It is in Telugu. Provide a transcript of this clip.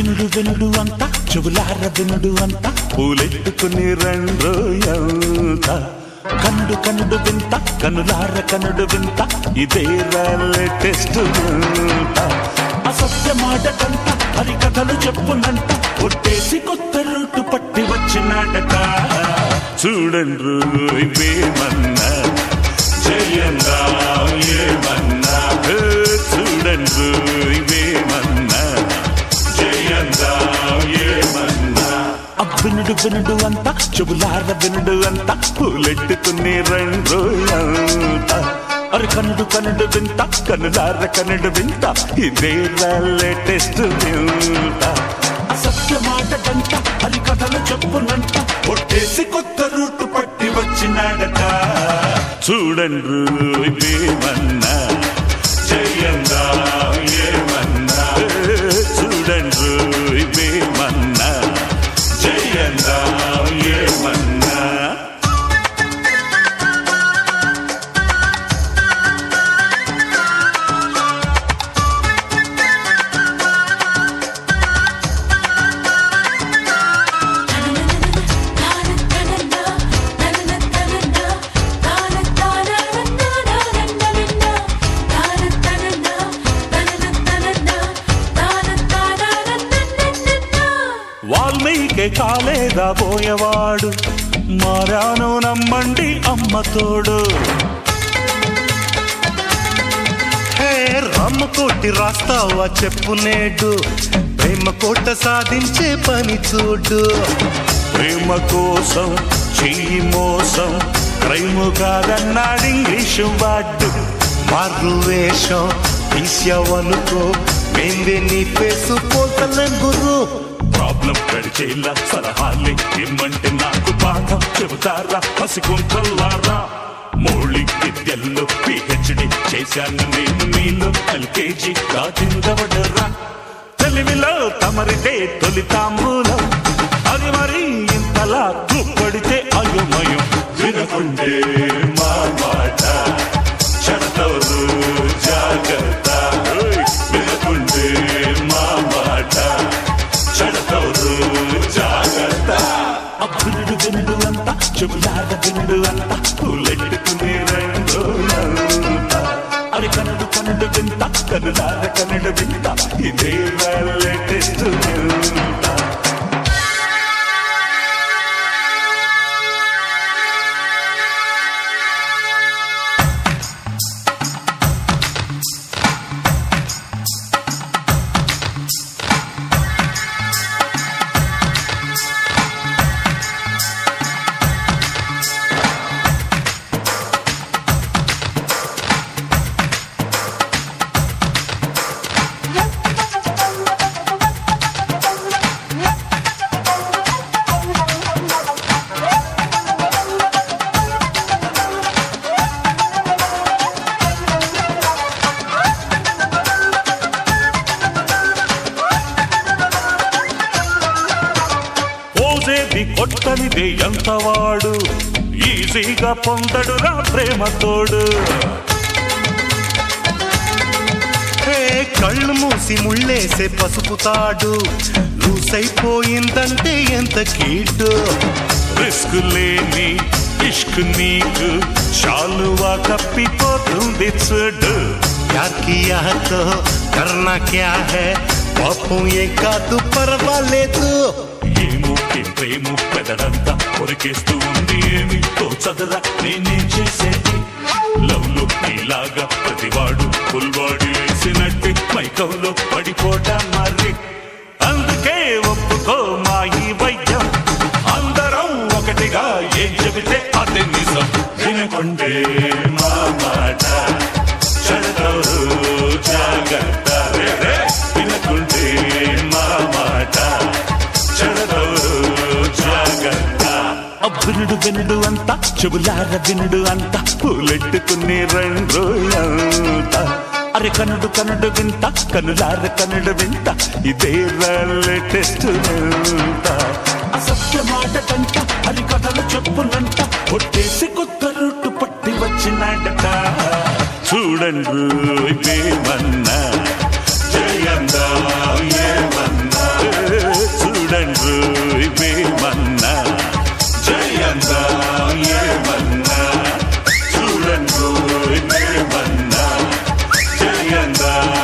కనుడు వెనుడు అంత చెవులార వినుడు అంత పూలెట్టుకుని రెండు ఎంత కనుడు కనుడు వింత కనులార కనుడు వింత ఇదే లేటెస్ట్ వింత అసత్య మాట కంట హరి కథలు చెప్పునంట కొట్టేసి కొత్త రూటు పట్టి వచ్చినాడట చూడండి ఇవేమన్నా జయంగా ఏమన్నా ఏ, చూడండి ఇవేమన్నా జయంగా ఏమన్నా అబ్బినుడు వినుడు అంత చెబులార వినుడు అంత పూలెట్టుకుని రెండు అంత అరి కనుడు కనుడు వింత కనులార కనుడు వింత ఇదే లేటెస్ట్ వింత అసత్య మాట గంట హరి కథలు చెప్పునంట కొట్టేసి కొత్త రూటు పట్టి వచ్చినాడట చూడండి ఇవేమన్నా జయంగా ఏమన్నా చూడండి ఇవేమన్నా జయంగా ఏమన్నా వాల్మీకి కాలేదా పోయేవాడు మారాను నమ్మండి అమ్మ తోడు హే రామ కోటి రాస్తావా చెప్పు నేడు ప్రేమ కోట సాధించే పని చూడు ప్రేమ కోసం చెయ్యి మోసం క్రైము కాదన్నాడు ఇంగ్లీషు వాడు మారు వేషం తీసావనుకో మేందే నీ ఫేసు పోతలేం గురు ప్రాబ్లం గడిచేలా సలహాలే ఇమ్మంటే నాకు పాఠం చెబుతారా పసికుంటల్లారా మౌలిక విద్యల్లో పిహెచ్డి చేశాను నేను మీలో ఎల్కేజీ దాటిందవడరా తెలివిలో తమరిదే తొలి తాంబూలం అది మరి ఇంతలా తుప్పడితే అయోమయం వినకుంటే మా మాట చెడతవరు జాగ్రత్త ఓయ్, వినకుంటే మా మాట చెడతవరు జాగ్రత్త అప్పుడు వినుడు అంత చెబులాడ వినుడు అంత పూలెట్టుకునే రెండు అంత అరి కనుడు కనుడు వింత కనులాడ కనుడు వింత ఇదే లేటెస్ట్ వింత పోసేది కొట్టనిదే ఎంతవాడు ఈజీగా పొందడురా ప్రేమతోడు హే కళ్ళు మూసి ముళ్ళేసే పసుపు తాడు లూసైపోయిందంటే ఎంత కీడు రిస్క్ లేని ఇష్క్ నీకు చాలువా కప్పిపోతుంది చూడు प्यार किया तो करना क्या है పాపం ఏ కాదు పర్వాలేదు ఏమో ఈ ప్రేమ పెదడంతా కొరికేస్తూ ఉంది ఏమి తోచదరా నేనేం చేసేది లవ్ లో నీలాగా ప్రతివాడు ఫుల్వాడి వేసినట్టు మైకంలో పడిపోటా మరి అందుకే ఒప్పుకో మా ఈ వైద్యం అందరం ఒకటిగా ఏం చెబితే అదే నిజం వినకుండే మా మాట చెడతవరు జాగ్రత్త రే రే. వినకుండే మా మాట చెడతవరు జాగ్రత్త అబ్బినుడు వినుడు అంత చెబులార వినుడు అంత పూలెట్టుకుని రెండు అంత అరే కనుడు కనుడు వింత కనులార కనుడు వింత ఇదే లేటెస్ట్ వింత అసత్య మాట కంట హరి కథలు చెప్పునంట కొట్టేసి కొత్త రూటు పట్టి వచ్చినాడట చూడండి ఇదేమన్నా జయంగా ఏమన్నా అందా